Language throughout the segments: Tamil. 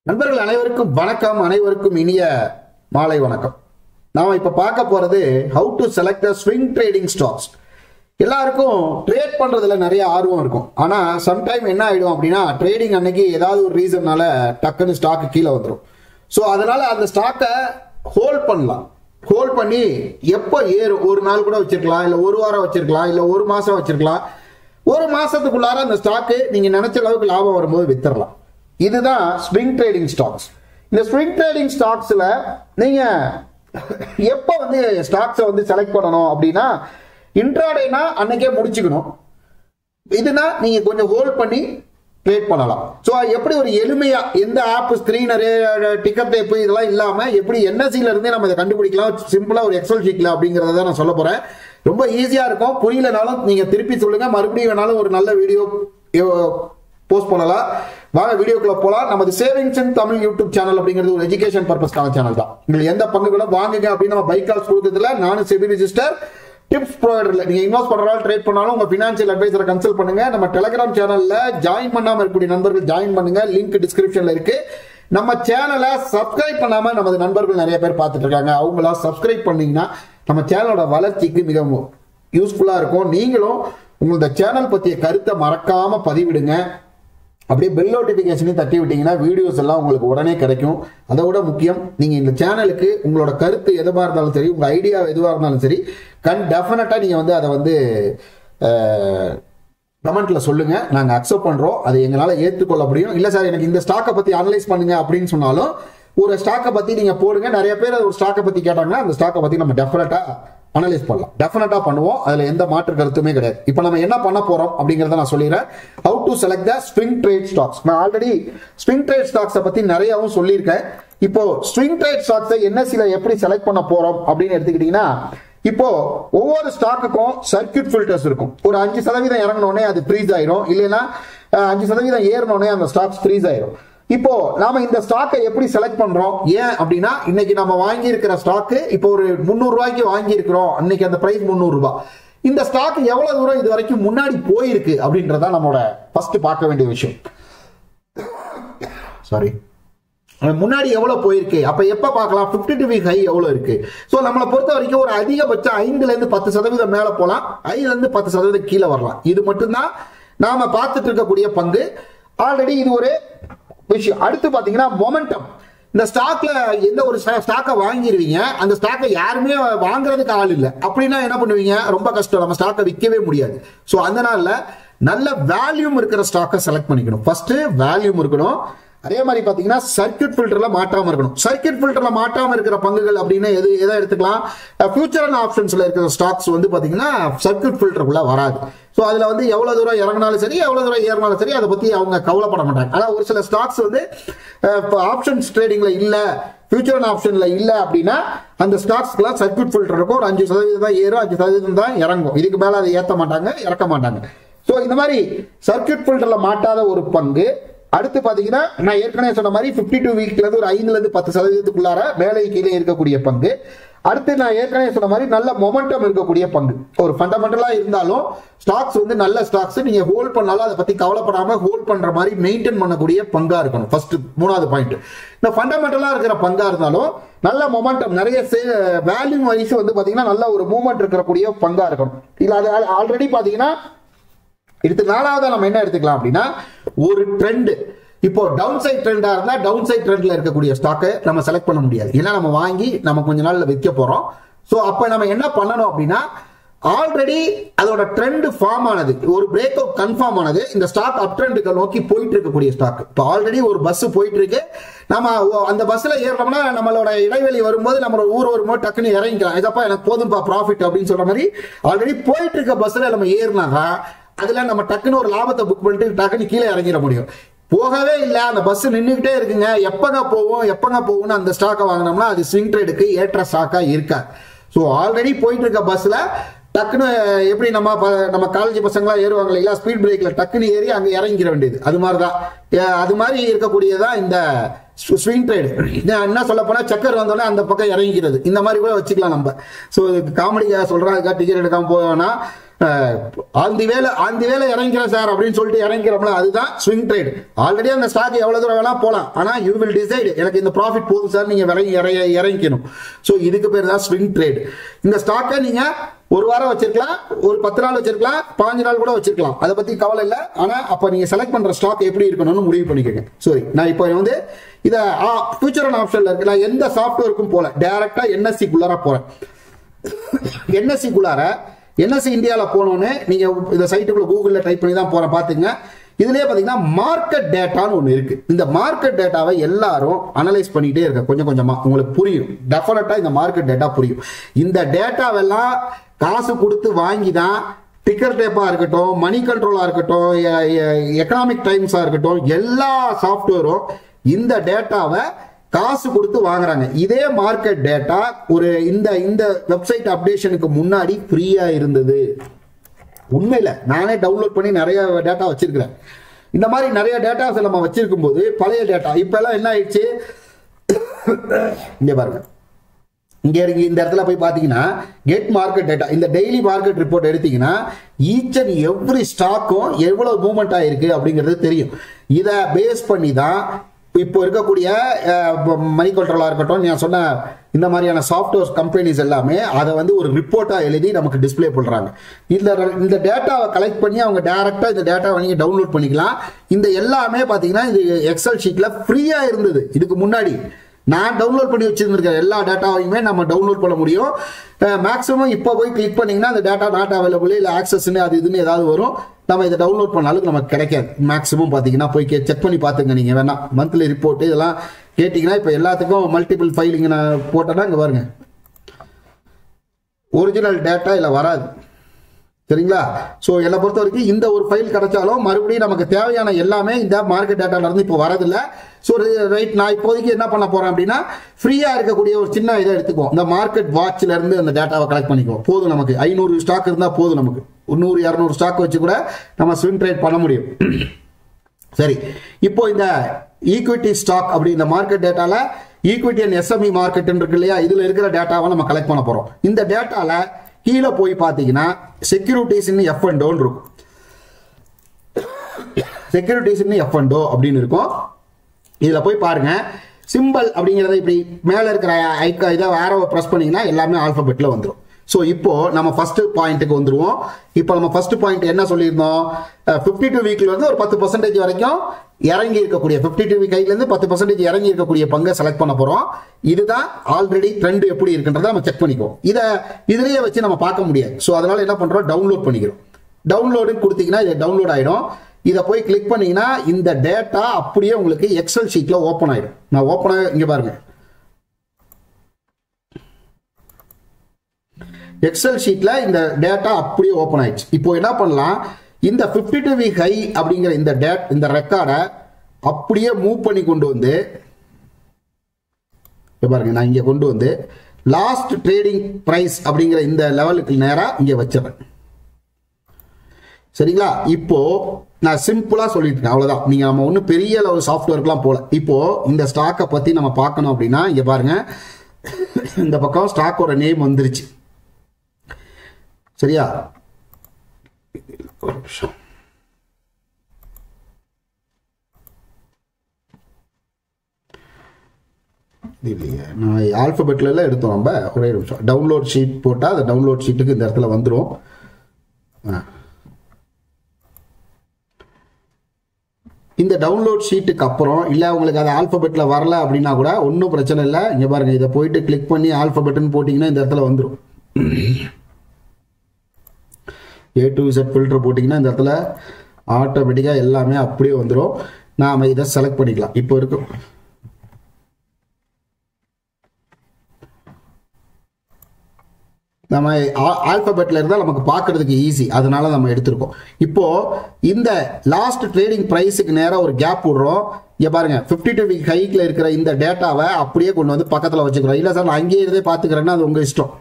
நண்பர்கள் அனைவருக்கும் வணக்கம் அனைவருக்கும் இனிய மாலை வணக்கம் நாம இப்ப பார்க்க போறது how to select swing trading stocks எல்லாருக்கும் ட்ரேட் பண்றதுல நிறைய ஆர்வம் இருக்கும் ஆனா சம்டைம் என்ன ஆயிடும் அப்படின்னா ட்ரேடிங் அன்னைக்கு ஏதாவது ஒரு ரீசன்னால டக்குன்னு ஸ்டாக் கீழே வந்துடும் ஸோ அதனால அந்த ஸ்டாக்கை ஹோல்ட் பண்ணலாம் ஹோல்ட் பண்ணி எப்போ ஏறும் ஒரு நாள் கூட வச்சிருக்கலாம் இல்லை ஒரு வாரம் வச்சிருக்கலாம் இல்லை ஒரு மாசம் வச்சிருக்கலாம் ஒரு மாசத்துக்குள்ளார அந்த ஸ்டாக்கு நீங்க நினைச்ச அளவுக்கு லாபம் வரும்போது வித்துறலாம் இதுதான் ஸ்விங் ட்ரேடிங் ஸ்டாக்ஸ் இந்த ஸ்விங் ட்ரேடிங் ஸ்டாக்ஸ்ல நீங்க எப்போ வந்து ஸ்டாக்ஸை வந்து செலக்ட் பண்ணணும் அப்படின்னா இன்ட்ராடேனா அன்னைக்கே முடிச்சுக்கணும் இதுனா நீங்க கொஞ்சம் ஹோல்ட் பண்ணி ட்ரேட் பண்ணலாம் ஸோ எப்படி ஒரு எளிமையா எந்த ஆப் ஸ்கிரீனரு டிக்கெட் டேப்பு இதெல்லாம் இல்லாம எப்படி என்எஸ்சில இருந்தே நம்ம இதை கண்டுபிடிக்கலாம் சிம்பிளா ஒரு எக்ஸல் ஷீட்ல அப்படிங்கறத தான் நான் சொல்ல போறேன் ரொம்ப ஈஸியா இருக்கும் புரியலனாலும் நீங்க திருப்பி சொல்லுங்க மறுபடியும் வேணாலும் ஒரு நல்ல வீடியோ போஸ்ட் பண்ணலாம் வாங்க வீடியோக்குள்ள போலாம் நமது savings in Tamil YouTube channel அப்படிங்கிறது ஒரு எஜுகேஷன் பர்பஸ்க்கான சேனல் தான் உங்களுக்கு எந்த பங்குகளும் வாங்குங்க அப்படின்னு நம்ம பைக் கால்ஸ் கொடுக்கறதுல நானும் செபி ரிஜிஸ்டர் டிப்ஸ் ப்ரொவைடர்ல நீங்க இன்வெஸ்ட் பண்றதால ட்ரேட் பண்ணாலும் உங்க பினான்சியல் அட்வைசரை கன்சல்ட் பண்ணுங்க நம்ம டெலிகிராம் சேனல்ல ஜாயின் பண்ணாம இருக்கக்கூடிய நண்பர்கள் ஜாயின் பண்ணுங்க லிங்க் டிஸ்கிரிப்ஷன்ல இருக்கு நம்ம சேனலை சப்ஸ்கிரைப் பண்ணாம நமது நண்பர்கள் நிறைய பேர் பார்த்துட்டு இருக்காங்க அவங்களா சப்ஸ்கிரைப் பண்ணீங்கன்னா நம்ம சேனலோட வளர்ச்சிக்கு மிக யூஸ்ஃபுல்லா இருக்கும் நீங்களும் உங்களோட சேனல் பத்திய கருத்தை மறக்காம பதிவிடுங்க அப்படியே பெல் நோட்டிபிகேஷனையும் தட்டி விட்டீங்கன்னா வீடியோஸ் எல்லாம் உங்களுக்கு உடனே கிடைக்கும் அதை விட முக்கியம் நீங்க இந்த சேனலுக்கு உங்களோட கருத்து எதுவாக இருந்தாலும் சரி உங்க ஐடியா எதுவாக இருந்தாலும் சரி கண் டெஃபினட்டா நீங்க வந்து அதை வந்து கமெண்ட்ல சொல்லுங்க நாங்க அக்செப்ட் பண்றோம் அது எங்களால ஏற்றுக்கொள்ள முடியும் இல்ல சார் எனக்கு இந்த ஸ்டாக்கை பத்தி அனலைஸ் பண்ணுங்க அப்படின்னு சொன்னாலும் ஒரு ஸ்டாக்கை பத்தி நீங்க போடுங்க நிறைய பேர் ஒரு ஸ்டாக்கை பத்தி கேட்டாங்கன்னா அந்த ஸ்டாக்கை பத்தி நம்ம டெஃபினட்டா அனலைஸ் பண்ணலாம் டெஃபினட்டா பண்ணுவோம் அதுல எந்த மாற்று கருத்துமே கிடையாது இப்போ நம்ம என்ன பண்ண போறோம் அப்படிங்கறத நான் சொல்லிடுறேன் how to select the swing trade stocks நான் ஆல்ரெடி ஸ்விங் ட்ரேட் ஸ்டாக்ஸை பத்தி நிறையவும் சொல்லியிருக்கேன் இப்போ ஸ்விங் ட்ரேட் ஸ்டாக்ஸை என்எஸ்சில எப்படி செலக்ட் பண்ண போறோம் அப்படின்னு எடுத்துக்கிட்டீங்கன்னா இப்போ ஒவ்வொரு ஸ்டாக்குக்கும் சர்க்கியூட் ஃபில்டர்ஸ் இருக்கும் ஒரு அஞ்சு சதவீதம் இறங்கினோடனே அது ஃப்ரீஸ் ஆயிரும் இல்லைன்னா அஞ்சு சதவீதம் ஏறினோடனே அந்த ஸ்டாக்ஸ் ஃப்ரீஸ் ஆயிரும் இப்போ நாம இந்த ஸ்டாக்கை எப்படி செலக்ட் பண்றோம் ஏன் அப்படின்னா இன்னைக்கு நம்ம வாங்கி இருக்கிற ஸ்டாக்கு இப்போ ஒரு முந்நூறு ரூபாய்க்கு வாங்கி இருக்கிறோம் இன்னைக்கு அந்த பிரைஸ் முந்நூறு ரூபாய் இந்த ஸ்டாக் எவ்வளவு தூரம் இது வரைக்கும் முன்னாடி போயிருக்கு அப்படின்றத நம்மளோட ஃபர்ஸ்ட் பார்க்க வேண்டிய விஷயம் சாரி முன்னாடி எவ்வளவு போயிருக்கு அப்ப எப்ப பார்க்கலாம் பிப்டி டு வீக் ஹை எவ்வளவு இருக்கு சோ நம்மளை பொறுத்த வரைக்கும் ஒரு அதிகபட்சம் ஐந்துல இருந்து பத்து சதவீதம் மேல போலாம் ஐந்துல இருந்து பத்து சதவீதம் கீழே வரலாம் இது மட்டும்தான் நாம பார்த்துட்டு இருக்கக்கூடிய பங்கு ஆல்ரெடி இது ஒரு விஷயம் அடுத்து பாத்தீங்கன்னா மொமெண்டம் இந்த ஸ்டாக்ல எந்த ஒரு ஸ்டாக்கை வாங்கிடுவீங்க அந்த ஸ்டாக்கை யாருமே வாங்குறதுக்கு ஆள் இல்லை அப்படின்னா என்ன பண்ணுவீங்க ரொம்ப கஷ்டம் நம்ம ஸ்டாக்கை விற்கவே முடியாது ஸோ அதனால நல்ல வேல்யூம் இருக்கிற ஸ்டாக்கை செலக்ட் பண்ணிக்கணும் ஃபர்ஸ்ட் வேல்யூம் இருக்கணும் அதே மாதிரி பாத்தீங்கன்னா சர்க்கியூட் ஃபில்டர்ல மாட்டாம இருக்கணும் சர்க்கியூட் ஃபில்டர்ல மாட்டாம இருக்கிற பங்குகள் அப்படின்னு எது எதை எடுத்துக்கலாம் ஃபியூச்சர் அண்ட் ஆப்ஷன்ஸ்ல இருக்கிற ஸ்டாக்ஸ் வந்து பாத்தீங்கன்னா சர்க்கியூட் ஃபில்டருக்குள்ள வராது ஸோ அதுல வந்து எவ்வளவு தூரம் இறங்கினாலும் சரி எவ்வளவு தூரம் ஏறினாலும் சரி அதை பத்தி அவங்க கவலைப்பட மாட்டாங்க ஆனா ஒரு சில ஸ்டாக்ஸ் வந்து இப்போ ஆப்ஷன்ஸ் ட்ரேடிங்ல இல்ல ஃபியூச்சர் அண்ட் ஆப்ஷன்ல இல்ல அப்படின்னா அந்த ஸ்டாக்ஸ்க்குலாம் சர்க்கியூட் ஃபில்டர் இருக்கும் ஒரு அஞ்சு சதவீதம் தான் ஏறும் அஞ்சு சதவீதம் தான் இறங்கும் இதுக்கு மேல அதை ஏற்ற மாட்டாங்க இறக்க மாட்டாங்க ஸோ இந்த மாதிரி சர்க்கியூட் ஃபில்டர்ல மாட்டாத ஒரு பங்கு அடுத்து பாத்தீங்கன்னா நான் ஏற்கனவே சொன்ன மாதிரி பிப்டி டூ வீக்ல இருந்து ஒரு ஐந்துல இருந்து பத்து சதவீதத்துக்குள்ளார மேலே கீழே இருக்கக்கூடிய பங்கு அடுத்து நான் ஏற்கனவே சொன்ன மாதிரி நல்ல மொமெண்டம் இருக்கக்கூடிய பங்கு ஒரு ஃபண்டமெண்டலா இருந்தாலும் ஸ்டாக்ஸ் வந்து நல்ல ஸ்டாக்ஸ் நீங்க ஹோல்ட் பண்ணாலும் அதை பத்தி கவலைப்படாம ஹோல்ட் பண்ற மாதிரி மெயின்டைன் பண்ணக்கூடிய பங்கா இருக்கணும் ஃபர்ஸ்ட் மூணாவது பாயிண்ட் இந்த ஃபண்டமெண்டலா இருக்கிற பங்கா இருந்தாலும் நல்ல மொமெண்டம் நிறைய வேல்யூ வைஸ் வந்து பாத்தீங்கன்னா நல்ல ஒரு மூவ்மெண்ட் இருக்கக்கூடிய பங்கா இருக்கணும் இல்ல அது ஆல்ரெடி பாத்தீங்கன்னா அடுத்து நாலாவது நம்ம என்ன எடுத்துக்கலாம் அப்படின்னா ஒரு ட்ரெண்ட் இப்போ டவுன் சைட் ட்ரெண்டா இருந்தா டவுன் சைட் ட்ரெண்ட்ல இருக்கக்கூடிய ஸ்டாக்கை நம்ம செலக்ட் பண்ண முடியாது ஏன்னா நம்ம வாங்கி நம்ம கொஞ்ச நாள்ல விற்க போறோம் ஸோ அப்ப நம்ம என்ன பண்ணணும் அப்படின்னா ஆல்ரெடி அதோட ட்ரெண்ட் ஃபார்ம் ஆனது ஒரு பிரேக் அவுட் கன்ஃபார்ம் ஆனது இந்த ஸ்டாக் அப் ட்ரெண்டுக்கு நோக்கி போயிட்டு இருக்கக்கூடிய ஸ்டாக் இப்போ ஆல்ரெடி ஒரு பஸ் போயிட்டு இருக்கு நம்ம அந்த பஸ்ல ஏறோம்னா நம்மளோட இடைவெளி வரும்போது நம்மளோட ஊர் வரும்போது டக்குன்னு இறங்கிக்கலாம் இதப்பா எனக்கு போதும்பா ப்ராஃபிட் அப்படின்னு சொல்ற மாதிரி ஆல்ரெடி போயிட்டு இருக்க பஸ்ல நம்ம ஏறினாதான் அதுல நம்ம டக்குன்னு ஒரு லாபத்தை புக் பண்ணிட்டு டக்குன்னு கீழே இறங்கிட முடியும் போகவே இல்லை அந்த பஸ் நின்றுகிட்டே இருக்குங்க எப்பங்க போவோம் எப்பங்க போவோம்னு அந்த ஸ்டாக்கை வாங்கினோம்னா அது ஸ்விங் ட்ரேடுக்கு ஏற்ற ஸ்டாக்கா இருக்காது ஸோ ஆல்ரெடி போயிட்டு இருக்க பஸ்ல டக்குன்னு எப்படி நம்ம நம்ம காலேஜ் பசங்களாம் ஏறுவாங்க இல்லைங்களா ஸ்பீட் பிரேக்ல டக்குன்னு ஏறி அங்கே இறங்கிட வேண்டியது அது மாதிரி தான் அது மாதிரி இருக்கக்கூடியதான் இந்த ஸ்விங் ட்ரேடு என்ன சொல்ல போனா சக்கர் வந்தோடனே அந்த பக்கம் இறங்கிக்கிறது இந்த மாதிரி கூட வச்சுக்கலாம் நம்ம ஸோ காமெடிக்காக சொல்றேன் அதுக்காக டிக்கெட் எடுக்காம போவோம்னா ஆந்தி வேலை ஆந்தி வேலை இறங்கிறேன் சார் அப்படின்னு சொல்லிட்டு இறங்கிறோம்ல அதுதான் ஸ்விங் ட்ரேட் ஆல்ரெடி அந்த ஸ்டாக் எவ்வளவு தூரம் வேணா போலாம் ஆனா யூ வில் டிசைட் எனக்கு இந்த ப்ராஃபிட் போதும் சார் நீங்க இறங்கி இறங்கி இறங்கிக்கணும் ஸோ இதுக்கு பேர் தான் ஸ்விங் ட்ரேட் இந்த ஸ்டாக்கை நீங்க ஒரு வாரம் வச்சிருக்கலாம் ஒரு பத்து நாள் வச்சிருக்கலாம் பாஞ்சு நாள் கூட வச்சிருக்கலாம் அதை பத்தி கவலை இல்லை ஆனா அப்ப நீங்க செலக்ட் பண்ற ஸ்டாக் எப்படி இருக்கணும்னு முடிவு பண்ணிக்கோங்க சரி நான் இப்போ வந்து இதை ஃபியூச்சர் அண்ட் ஆப்ஷன்ல இருக்கு நான் எந்த சாஃப்ட்வேருக்கும் போல டைரக்டா என்எஸ்சி குள்ளார போறேன் என்எஸ்சி குள்ளார என்எஸ்சி இந்தியாவில் போனோன்னு நீங்க இந்த சைட்டுக்குள்ள கூகுளில் டைப் பண்ணி தான் போறேன் பாத்துங்க இதுலயே பாத்தீங்கன்னா மார்க்கெட் டேட்டான்னு ஒன்று இருக்கு இந்த மார்க்கெட் டேட்டாவை எல்லாரும் அனலைஸ் பண்ணிட்டே இருக்க கொஞ்சம் கொஞ்சமா உங்களுக்கு புரியும் டெஃபினட்டா இந்த மார்க்கெட் டேட்டா புரியும் இந்த டேட்டாவெல்லாம் காசு கொடுத்து வாங்கி தான் டிக்கர் டேப்பா இருக்கட்டும் மணி கண்ட்ரோலா இருக்கட்டும் எக்கனாமிக் டைம்ஸா இருக்கட்டும் எல்லா சாஃப்ட்வேரும் இந்த டேட்டாவை காசு கொடுத்து வாங்குறாங்க இதே மார்க்கெட் டேட்டா ஒரு இந்த இந்த வெப்சைட் அப்டேஷனுக்கு முன்னாடி ஃப்ரீயா இருந்தது உண்மையில நானே டவுன்லோட் பண்ணி நிறைய டேட்டா வச்சிருக்கிறேன் இந்த மாதிரி நிறைய டேட்டாஸ் நம்ம வச்சிருக்கும் போது பழைய டேட்டா இப்ப எல்லாம் என்ன ஆயிடுச்சு இங்க பாருங்க இங்க இருக்கு இந்த இடத்துல போய் பாத்தீங்கன்னா கெட் மார்க்கெட் டேட்டா இந்த டெய்லி மார்க்கெட் ரிப்போர்ட் எடுத்தீங்கன்னா ஈச் அண்ட் எவ்ரி ஸ்டாக்கும் எவ்வளவு மூவ்மெண்ட் ஆயிருக்கு அப்படிங்கிறது தெரியும் இதை பேஸ் பண்ணி தான் இப்போ இருக்கக்கூடிய மணி கண்ட்ரோலாக இருக்கட்டும் நான் சொன்ன இந்த மாதிரியான சாஃப்ட்வேர் கம்பெனிஸ் எல்லாமே அதை வந்து ஒரு ரிப்போர்ட்டாக எழுதி நமக்கு டிஸ்ப்ளே பண்ணுறாங்க இந்த இந்த டேட்டாவை கலெக்ட் பண்ணி அவங்க டேரெக்டாக இந்த டேட்டாவை நீங்கள் டவுன்லோட் பண்ணிக்கலாம் இந்த எல்லாமே பார்த்தீங்கன்னா இது எக்ஸல் ஷீட்டில் ஃப்ரீயாக இருந்தது இதுக்கு முன்னாடி நான் டவுன்லோட் பண்ணி வச்சிருந்திருக்கேன் எல்லா டேட்டாவையுமே நம்ம டவுன்லோட் பண்ண முடியும் மேக்ஸிமம் இப்போ போய் கிளிக் பண்ணீங்கன்னா அந்த டேட்டா நாட் அவைலபிள் இல்லை ஆக்சஸ்னு அது இதுன்னு ஏதாவது வரும் நம்ம இதை டவுன்லோட் பண்ண அளவுக்கு நமக்கு கிடைக்காது மேக்ஸிமம் பார்த்தீங்கன்னா போய் செக் பண்ணி பார்த்துங்க நீங்கள் வேணா மந்த்லி ரிப்போர்ட் இதெல்லாம் கேட்டிங்கன்னா இப்போ எல்லாத்துக்கும் மல்டிபிள் ஃபைலிங் நான் போட்டேன்னா இங்கே பாருங்க ஒரிஜினல் டேட்டா இதில் வராது சரிங்களா ஸோ என்னை பொறுத்த வரைக்கும் இந்த ஒரு ஃபைல் கிடைச்சாலும் மறுபடியும் நமக்கு தேவையான எல்லாமே இந்த மார்க்கெட் டேட்டால இருந்து இப்போ வரதில்ல ஸோ ரைட் நான் இப்போதைக்கு என்ன பண்ண போறேன் அப்படின்னா ஃப்ரீயா இருக்கக்கூடிய ஒரு சின்ன இதை எடுத்துக்குவோம் இந்த மார்க்கெட் வாட்ச்ல இருந்து அந்த டேட்டாவை கலெக்ட் பண்ணிக்குவோம் போதும் நமக்கு ஐநூறு ஸ்டாக் இருந்தா போதும் நமக்கு ஒரு நூறு இரநூறு ஸ்டாக் வச்சு கூட நம்ம ஸ்விங் ட்ரேட் பண்ண முடியும் சரி இப்போ இந்த ஈக்விட்டி ஸ்டாக் அப்படி இந்த மார்க்கெட் டேட்டால ஈக்விட்டி அண்ட் எஸ்எம்இ மார்க்கெட் இருக்கு இல்லையா இதுல இருக்கிற டேட்டாவை நம்ம கலெக்ட் பண்ண போறோம் இந்த டேட்டால கீழே போய் பார்த்தீங்கன்னா செக்யூரிட்டிஸ் எஃப் அண்ட் டோன் இருக்கும் செக்யூரிட்டிஸ் எஃப் அண்ட் டோ அப்படின்னு இருக்கும் இதுல போய் பாருங்க சிம்பிள் அப்படிங்கறத இப்படி மேல இருக்கிற ஐக்கா இதை ஆரோவை ப்ரெஸ் பண்ணீங்கன்னா எல்லாமே ஆல்பபெட்ல வந்துடும் ஸோ இப்போ நம்ம ஃபர்ஸ்ட் பாயிண்ட்டுக்கு வந்துருவோம் இப்போ நம்ம ஃபர்ஸ்ட் பாயிண்ட் என்ன சொல்லியிருந்தோம் ஃபிஃப்டி டூ வீக்ல வந்து ஒரு பத்து பர்சன்டேஜ் வரைக்கும் இறங்கி இருக்கக்கூடிய ஃபிஃப்டி டூ வீக் கையில இருந்து பத்து பர்சன்டேஜ் இறங்கி இருக்கக்கூடிய பங்கை செலக்ட் பண்ண போறோம் இதுதான் ஆல்ரெடி ட்ரெண்ட் எப்படி இருக்குன்றதை நம்ம செக் பண்ணிக்குவோம் இதை இதுலயே வச்சு நம்ம பார்க்க முடியாது ஸோ அதனால என்ன பண்றோம் டவுன்லோட் பண்ணிக்கிறோம் டவுன்லோடு கொடுத்தீங்கன்னா இது டவுன்லோட் ஆயிடும் இதை போய் கிளிக் பண்ணீங்கன்னா இந்த டேட்டா அப்படியே உங்களுக்கு எக்ஸல் ஷீட்ல ஓப்பன் ஆயிடும் நான் ஓப்பன் ஆகி இங்க பாருங்க எக்ஸல் ஷீட்ல இந்த டேட்டா அப்படியே ஓப்பன் ஆயிடுச்சு இப்போ என்ன பண்ணலாம் இந்த பிப்டி டூ வீக் ஹை அப்படிங்கிற இந்த டேட் இந்த ரெக்கார்டை அப்படியே மூவ் பண்ணி கொண்டு வந்து இங்க பாருங்க நான் இங்க கொண்டு வந்து லாஸ்ட் ட்ரேடிங் பிரைஸ் அப்படிங்கிற இந்த லெவலுக்கு நேரா இங்க வச்சிடறேன் சரிங்களா இப்போ நான் சிம்பிளா சொல்லிட்டு இருக்கேன் அவ்வளவுதான் நீங்க நம்ம ஒன்றும் பெரிய அளவு சாஃப்ட்வேர்க்கெல்லாம் போல இப்போ இந்த ஸ்டாக்கை பத்தி நம்ம பார்க்கணும் அப்படின்னா இங்க பாருங்க இந்த பக்கம் ஸ்டாக்கோட நேம் வந்துருச்சு சரியா ஒரு நிமிஷம் இல்லையே நான் ஆல்பபெட்ல எல்லாம் எடுத்தோம் நம்ம ஒரே நிமிஷம் டவுன்லோட் ஷீட் போட்டால் அந்த டவுன்லோட் ஷீட்டுக்கு இந்த இடத்துல வந்துடும் இந்த டவுன்லோட் ஷீட்டுக்கு அப்புறம் இல்லை உங்களுக்கு அது ஆல்பபெட்டில் வரல அப்படின்னா கூட ஒன்றும் பிரச்சனை இல்லை இங்கே பாருங்க இதை போயிட்டு கிளிக் பண்ணி ஆல்பபெட்டுன்னு போட்டிங்கன்னா இந்த இடத்துல வந்துடும் ஏ டு செட் ஃபில்டர் போட்டிங்கன்னா இந்த இடத்துல ஆட்டோமேட்டிக்காக எல்லாமே அப்படியே வந்துடும் நாம் இதை செலக்ட் பண்ணிக்கலாம் இப்போ இருக்கும் நம்ம ஆல்பபெட்ல இருந்தால் நமக்கு பார்க்கறதுக்கு ஈஸி அதனால நம்ம எடுத்திருக்கோம் இப்போ இந்த லாஸ்ட் ட்ரேடிங் ப்ரைஸுக்கு நேராக ஒரு கேப் விடுறோம் இங்க பாருங்க ஃபிஃப்டி டூ வீக் ஹைக்கில் இருக்கிற இந்த டேட்டாவை அப்படியே கொண்டு வந்து பக்கத்தில் வச்சுக்கிறோம் இல்லை சார் நான் அங்கேயே இருந்தே பார்த்துக்கிறேன்னா அது உங்கள் இஷ்டம்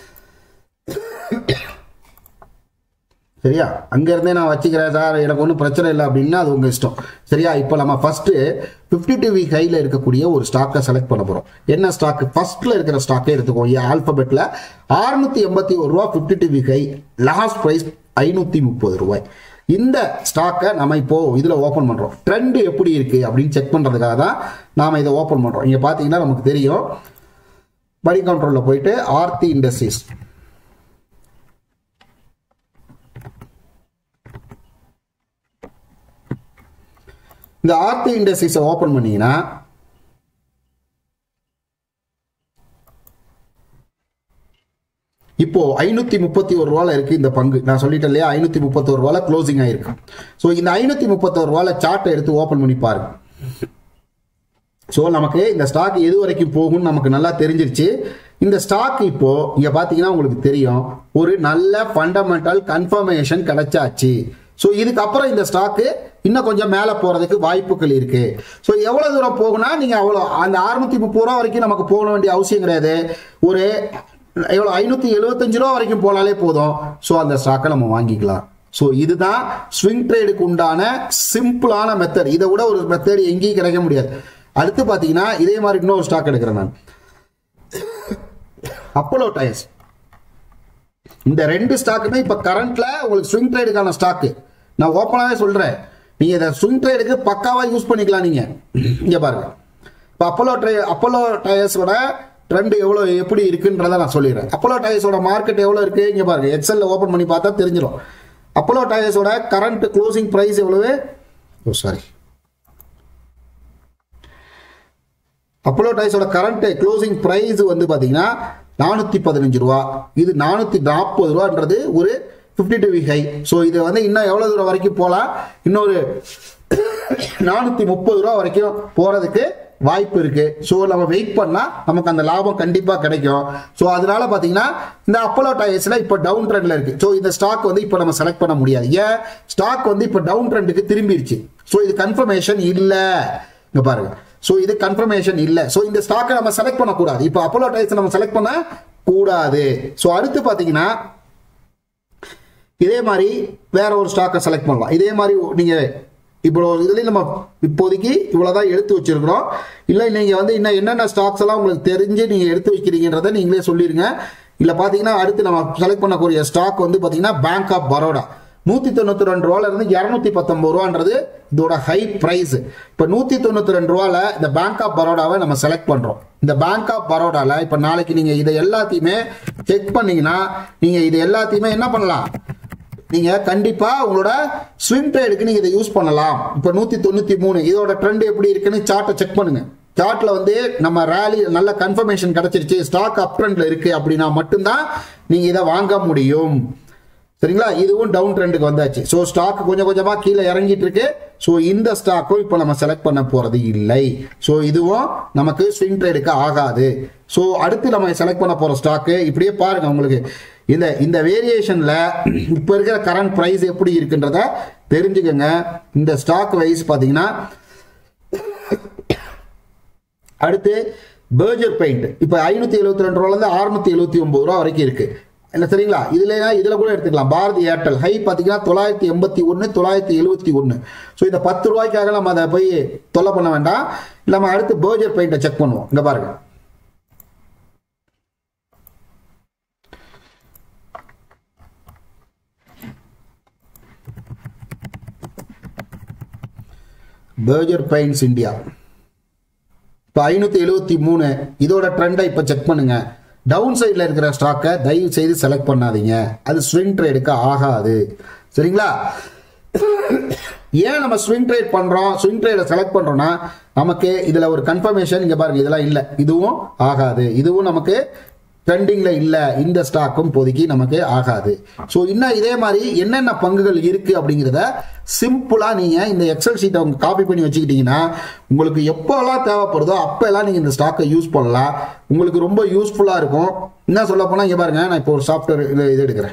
சரியா அங்கேருந்தே நான் வச்சுக்கிறேன் சார் எனக்கு ஒன்றும் பிரச்சனை இல்லை அப்படின்னா அது உங்கள் இஷ்டம் சரியா இப்போ நம்ம ஃபஸ்ட்டு ஃபிஃப்டி டூ வீக் ஹையில் இருக்கக்கூடிய ஒரு ஸ்டாக்கை செலக்ட் பண்ண போகிறோம் என்ன ஸ்டாக் ஃபர்ஸ்ட்டில் இருக்கிற ஸ்டாக்கே எடுத்துக்கோ ஆல்பபெட்டில் அறுநூத்தி எண்பத்தி ஒரு ரூபா fifty two week high last price ஐநூற்றி முப்பது ரூபாய் இந்த ஸ்டாக்கை நம்ம இப்போ இதில் ஓப்பன் பண்ணுறோம் ட்ரெண்ட் எப்படி இருக்குது அப்படின்னு செக் பண்ணுறதுக்காக தான் நாம் இதை ஓப்பன் பண்ணுறோம் இங்கே பார்த்தீங்கன்னா நமக்கு தெரியும் படி கண்ட்ரோலில் போயிட்டு ஆர்த்தி இண்டஸ்ட்ரீஸ் இந்த ஆர்த்தி இண்டஸ்ட்ரீஸை ஓப்பன் பண்ணீங்கன்னா இப்போ ஐநூத்தி முப்பத்தி ஒரு ரூபால இருக்கு இந்த பங்கு நான் சொல்லிட்டேன் இல்லையா ஐநூத்தி முப்பத்தி ஒரு ரூபால க்ளோசிங் ஆயிருக்கு ஸோ இந்த ஐநூத்தி முப்பத்தோரு ரூபால சார்ட்டை எடுத்து ஓப்பன் பண்ணி பாருங்க ஸோ நமக்கு இந்த ஸ்டாக் எது வரைக்கும் போகும்னு நமக்கு நல்லா தெரிஞ்சிருச்சு இந்த ஸ்டாக் இப்போ இங்க பாத்தீங்கன்னா உங்களுக்கு தெரியும் ஒரு நல்ல ஃபண்டமெண்டல் கன்ஃபர்மேஷன் கிடைச்சாச்சு ஸோ இதுக்கப்புறம் இந்த ஸ்டாக்கு இன்னும் கொஞ்சம் மேலே போறதுக்கு வாய்ப்புகள் இருக்கு ஸோ எவ்வளவு தூரம் போகும்னா நீங்க அவ்வளோ அந்த அறுநூத்தி முப்பது ரூபா வரைக்கும் நமக்கு போக வேண்டிய அவசியம் கிடையாது ஒரு எவ்வளோ ஐநூத்தி எழுபத்தஞ்சு ரூபா வரைக்கும் போனாலே போதும் ஸோ அந்த ஸ்டாக்கை நம்ம வாங்கிக்கலாம் ஸோ இதுதான் ஸ்விங் ட்ரேடுக்கு உண்டான சிம்பிளான மெத்தட் இதை விட ஒரு மெத்தட் எங்கேயும் கிடைக்க முடியாது அடுத்து பார்த்தீங்கன்னா இதே மாதிரி இன்னொரு ஸ்டாக் எடுக்கிறேன் நான் அப்போலோ டயர்ஸ் இந்த ரெண்டு ஸ்டாக்குமே இப்போ கரண்ட்ல உங்களுக்கு ஸ்விங் ட்ரேடுக்கான ஸ்டாக்கு நான் ஓப்பனாகவே சொல்றேன் நீங்க இதை ஸ்விங் ட்ரேடுக்கு பக்காவா யூஸ் பண்ணிக்கலாம் நீங்க இங்க பாருங்க இப்போ அப்போலோ ட்ரே அப்போலோ டயர்ஸோட ட்ரெண்ட் எவ்வளோ எப்படி இருக்குன்றத நான் சொல்லிடுறேன் அப்போலோ டயர்ஸோட மார்க்கெட் எவ்வளோ இருக்கு இங்க பாருங்க எக்ஸல்ல ஓப்பன் பண்ணி பார்த்தா தெரிஞ்சிடும் அப்போலோ டயர்ஸோட கரண்ட் க்ளோசிங் ப்ரைஸ் எவ்வளவு ஓ சாரி அப்போலோ டைஸோட கரண்ட் க்ளோசிங் பிரைஸ் வந்து பாத்தீங்கன்னா நானூத்தி பதினஞ்சு ரூபா இது நானூத்தி நாற்பது ரூபான்றது ஒரு fifty two week high so இது வந்து இன்னும் எவ்வளவு தூரம் வரைக்கும் போகலாம் இன்னொரு நானூத்தி முப்பது ரூபா வரைக்கும் போறதுக்கு வாய்ப்பு இருக்கு ஸோ நம்ம வெயிட் பண்ணா நமக்கு அந்த லாபம் கண்டிப்பா கிடைக்கும் ஸோ அதனால பாத்தீங்கன்னா இந்த அப்போலோ டயர்ஸ்ல இப்போ டவுன் ட்ரெண்ட்ல இருக்கு ஸோ இந்த ஸ்டாக் வந்து இப்போ நம்ம செலக்ட் பண்ண முடியாது ஏன் ஸ்டாக் வந்து இப்போ டவுன் ட்ரெண்டுக்கு திரும்பிடுச்சு ஸோ இது கன்ஃபர்மேஷன் இல்லை இங்க பாருங்க ஸோ இது கன்ஃபர்மேஷன் இல்லை ஸோ இந்த ஸ்டாக்கை நம்ம செலக்ட் பண்ணக்கூடாது இப்போ அப்போலோ டைஸ் நம்ம செலக்ட் பண்ண கூடாது ஸோ அடுத்து பார்த்தீங்கன்னா இதே மாதிரி வேற ஒரு ஸ்டாக்கை செலக்ட் பண்ணலாம் இதே மாதிரி நீங்க இப்போ இதுலேயும் நம்ம இப்போதைக்கு இவ்வளோதான் எடுத்து வச்சிருக்கிறோம் இல்லை நீங்கள் வந்து இன்னும் என்னென்ன ஸ்டாக்ஸ் எல்லாம் உங்களுக்கு தெரிஞ்சு நீங்கள் எடுத்து வைக்கிறீங்கன்றதை நீங்களே சொல்லிடுங்க இல்லை பார்த்தீங்கன்னா அடுத்து நம்ம செலக்ட் பண்ணக்கூடிய ஸ்டாக் வந்து பார்த்தீங்கன்னா பேங்க் ஆஃப் பரோடா நூத்தி தொண்ணூத்தி ரெண்டு ரூபால இருந்து இருநூத்தி பத்தொன்பது ரூபான்றது இதோட ஹை பிரைஸ் இப்ப நூத்தி தொண்ணூத்தி ரெண்டு ரூபால இந்த பேங்க் ஆஃப் பரோடாவை நம்ம செலக்ட் பண்றோம் இந்த பேங்க் ஆஃப் பரோடால இப்ப நாளைக்கு நீங்க இதை எல்லாத்தையுமே செக் பண்ணீங்கன்னா நீங்க இது எல்லாத்தையுமே என்ன பண்ணலாம் நீங்க கண்டிப்பா உங்களோட ஸ்விங் ட்ரேடுக்கு நீங்க இதை யூஸ் பண்ணலாம் இப்ப நூத்தி தொண்ணூத்தி மூணு இதோட ட்ரெண்ட் எப்படி இருக்குன்னு சார்ட்டை செக் பண்ணுங்க சார்ட்ல வந்து நம்ம ரேலி நல்ல கன்ஃபர்மேஷன் கிடைச்சிருச்சு ஸ்டாக் அப் ட்ரெண்ட்ல இருக்கு அப்படின்னா மட்டும்தான் நீங்க இதை வாங்க முடியும் சரிங்களா இதுவும் டவுன் ட்ரெண்டுக்கு வந்தாச்சு ஸோ ஸ்டாக் கொஞ்சம் கொஞ்சமா கீழே இறங்கிட்டு இருக்கு ஸோ இந்த ஸ்டாக்கும் இப்போ நம்ம செலக்ட் பண்ண போறது இல்லை ஸோ இதுவும் நமக்கு ஸ்விங் ட்ரேடுக்கு ஆகாது ஸோ அடுத்து நம்ம செலக்ட் பண்ண போற ஸ்டாக்கு இப்படியே பாருங்க உங்களுக்கு இந்த இந்த வேரியேஷன்ல இப்போ இருக்கிற கரண்ட் ப்ரைஸ் எப்படி இருக்குன்றத தெரிஞ்சுக்கங்க இந்த ஸ்டாக் வைஸ் பார்த்தீங்கன்னா அடுத்து பேர்ஜர் பெயிண்ட் இப்போ ஐநூத்தி எழுபத்தி ரெண்டு ரூபாலேருந்து அறுநூத்தி எழுபத்தி ஒன்பது ரூபா வரைக்கும் இருக்கு என்ன சரிங்களா இதுல இதுல கூட எடுத்துக்கலாம் பாரதி ஏர்டெல் ஹை பார்த்தீங்கன்னா தொள்ளாயிரத்தி எண்பத்தி ஒன்று தொள்ளாயிரத்தி எழுபத்தி ஒன்று ஸோ இந்த பத்து ரூபாய்க்காக நம்ம அதை போய் தொல்லை பண்ண வேண்டாம் நம்ம அடுத்து பேர்ஜர் பெயிண்டை செக் பண்ணுவோம் இங்க பாருங்க பேர்ஜர் பெயிண்ட்ஸ் இந்தியா இப்போ ஐநூற்றி எழுபத்தி மூணு இதோட ட்ரெண்டை இப்போ செக் பண்ணுங்க டவுன் சைடில் இருக்கிற ஸ்டாக்கை தயவு செய்து செலக்ட் பண்ணாதீங்க அது ஸ்விங் ட்ரேடுக்கு ஆகாது சரிங்களா ஏன் நம்ம ஸ்விங் ட்ரேட் பண்றோம் ஸ்விங் ட்ரேட செலக்ட் பண்றோம்னா நமக்கு இதுல ஒரு கன்ஃபர்மேஷன் இங்க பாருங்க இதெல்லாம் இல்ல இதுவும் ஆகாது இதுவும் நமக்கு ட்ரெண்டிங்ல இல்ல இந்த ஸ்டாக்கும் இப்போதைக்கு நமக்கு ஆகாது ஸோ இன்னும் இதே மாதிரி என்னென்ன பங்குகள் இருக்கு அப்படிங்கிறத சிம்பிளா நீங்க இந்த எக்ஸல் ஷீட்டை உங்க காப்பி பண்ணி வச்சுக்கிட்டீங்கன்னா உங்களுக்கு எப்போல்லாம் தேவைப்படுதோ அப்பெல்லாம் நீங்க இந்த ஸ்டாக்கை யூஸ் பண்ணலாம் உங்களுக்கு ரொம்ப யூஸ்ஃபுல்லா இருக்கும் என்ன சொல்ல போனா இங்க பாருங்க நான் இப்போ ஒரு சாஃப்ட்வேர் இது எடுக்கிறேன்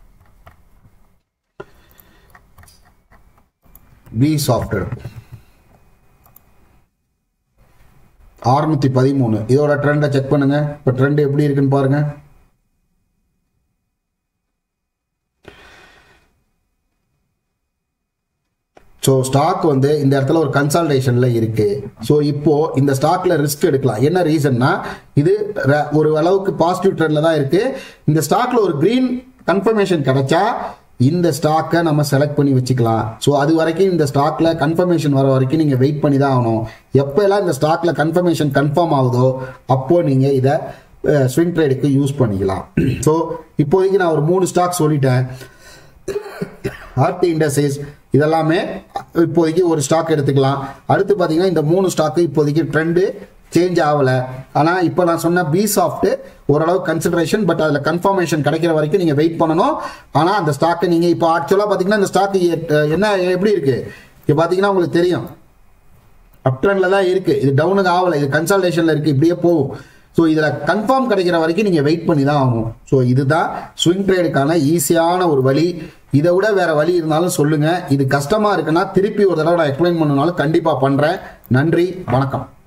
பி சாஃப்ட்வேர் அறுநூத்தி பதிமூணு இதோட ட்ரெண்டை செக் பண்ணுங்க இப்போ ட்ரெண்ட் எப்படி இருக்குன்னு பாருங்க ஸோ ஸ்டாக் வந்து இந்த இடத்துல ஒரு கன்சல்டேஷன்ல இருக்கு ஸோ இப்போ இந்த ஸ்டாக்ல ரிஸ்க் எடுக்கலாம் என்ன ரீசன்னா இது ர- ஒரு அளவுக்கு பாசிட்டிவ் ட்ரெண்ட்ல தான் இருக்கு இந்த ஸ்டாக்ல ஒரு கிரீன் கன்ஃபர்மேஷன் கிடைச்சா இந்த ஸ்டாக்கை நம்ம செலக்ட் பண்ணி வச்சுக்கலாம் ஸோ அது வரைக்கும் இந்த ஸ்டாக்ல கன்ஃபர்மேஷன் வர வரைக்கும் நீங்கள் வெயிட் பண்ணி தான் ஆகணும் எப்போல்லாம் இந்த ஸ்டாக்ல கன்ஃபர்மேஷன் கன்ஃபார்ம் ஆகுதோ அப்போ நீங்கள் இதை ஸ்விங் ட்ரேடுக்கு யூஸ் பண்ணிக்கலாம் ஸோ இப்போதைக்கு நான் ஒரு மூணு ஸ்டாக் சொல்லிட்டேன் ஆர்டி இண்டஸ்ட்ரீஸ் இதெல்லாமே இப்போதைக்கு ஒரு ஸ்டாக் எடுத்துக்கலாம் அடுத்து பார்த்தீங்கன்னா இந்த மூணு ஸ்டாக்கு இப்போதைக்கு ட்ரெண்டு சேஞ்ச் ஆகலை ஆனால் இப்போ நான் சொன்ன பி சாஃப்ட் ஓரளவு கன்சிடரேஷன் பட் அதில் கன்ஃபர்மேஷன் கிடைக்கிற வரைக்கும் நீங்கள் வெயிட் பண்ணணும் ஆனால் அந்த ஸ்டாக்கை நீங்கள் இப்போ ஆக்சுவலாக பார்த்தீங்கன்னா இந்த ஸ்டாக்கு என்ன எப்படி இருக்கு இப்போ பார்த்தீங்கன்னா உங்களுக்கு தெரியும் அப் ட்ரெண்ட்ல தான் இருக்கு இது டவுனுக்கு ஆகலை இது கன்சல்டேஷன்ல இருக்கு இப்படியே போகும் ஸோ இதில் கன்ஃபார்ம் கிடைக்கிற வரைக்கும் நீங்கள் வெயிட் பண்ணி தான் ஆகணும் ஸோ இதுதான் ஸ்விங் ட்ரேடுக்கான ஈஸியான ஒரு வழி இதை விட வேற வழி இருந்தாலும் சொல்லுங்க இது கஷ்டமா இருக்குன்னா திருப்பி ஒரு தடவை நான் எக்ஸ்பிளைன் பண்ணனாலும் கண்டிப்பாக பண்ணுறேன் நன்றி வணக்கம்